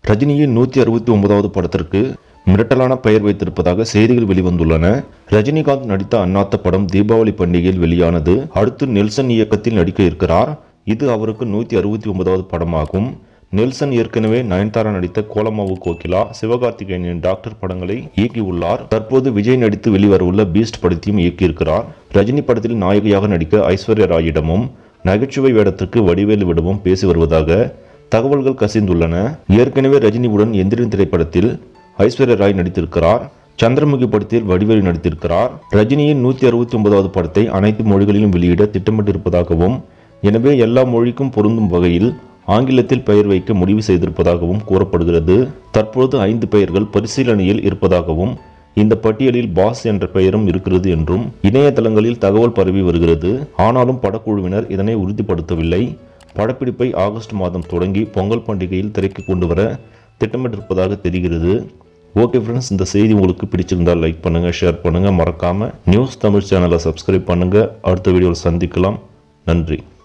ரஜினியின் நூற்றி அறுபத்தி ஒன்பதாவது படத்திற்கு மிரட்டலான பெயர் வைத்திருப்பதாக செய்திகள் வெளிவந்துள்ளன ரஜினிகாந்த் நடித்த அண்ணாத்த படம் தீபாவளி பண்டிகையில் வெளியானது அடுத்து நெல்சன் இயக்கத்தில் நடிக்க இருக்கிறார் இது அவருக்கு நூற்றி அறுபத்தி ஒன்பதாவது படமாகும் நெல்சன் ஏற்கனவே நயன்தாரா நடித்த கோலமாவு கோகிலா சிவகார்த்திகேயனின் டாக்டர் படங்களை இயக்கியுள்ளார் தற்போது விஜய் நடித்து வெளிவரவுள்ள பீஸ்ட் படத்தையும் இயக்கியிருக்கிறார் ரஜினி படத்தில் நாயகியாக நடிக்க ஐஸ்வர்யா ராயிடமும் நகைச்சுவை வேடத்திற்கு வடிவேலுவிடமும் பேசி வருவதாக தகவல்கள் கசிந்துள்ளன ஏற்கனவே ரஜினியுடன் எந்திரன் திரைப்படத்தில் ஐஸ்வர்யா ராய் நடித்திருக்கிறார் சந்திரமுகி படத்தில் வடிவேலு நடித்திருக்கிறார் ரஜினியின் நூற்றி அறுபத்தி ஒன்பதாவது படத்தை அனைத்து மொழிகளிலும் வெளியிட திட்டமிட்டிருப்பதாகவும் எனவே எல்லா மொழிக்கும் பொருந்தும் வகையில் ஆங்கிலத்தில் பெயர் வைக்க முடிவு செய்திருப்பதாகவும் கூறப்படுகிறது தற்பொழுது ஐந்து பெயர்கள் பரிசீலனையில் இருப்பதாகவும் இந்த பட்டியலில் பாஸ் என்ற பெயரும் இருக்கிறது என்றும் இணையதளங்களில் தகவல் பரவி வருகிறது ஆனாலும் படக்குழுவினர் இதனை உறுதிப்படுத்தவில்லை படப்பிடிப்பை ஆகஸ்ட் மாதம் தொடங்கி பொங்கல் பண்டிகையில் திரைக்கு கொண்டு வர திட்டமிட்டிருப்பதாக தெரிகிறது ஓகே ஃப்ரெண்ட்ஸ் இந்த செய்தி உங்களுக்கு பிடிச்சிருந்தால் லைக் பண்ணுங்கள் ஷேர் பண்ணுங்கள் மறக்காமல் நியூஸ் தமிழ் சேனலை சப்ஸ்கிரைப் பண்ணுங்கள் அடுத்த வீடியோவில் சந்திக்கலாம் நன்றி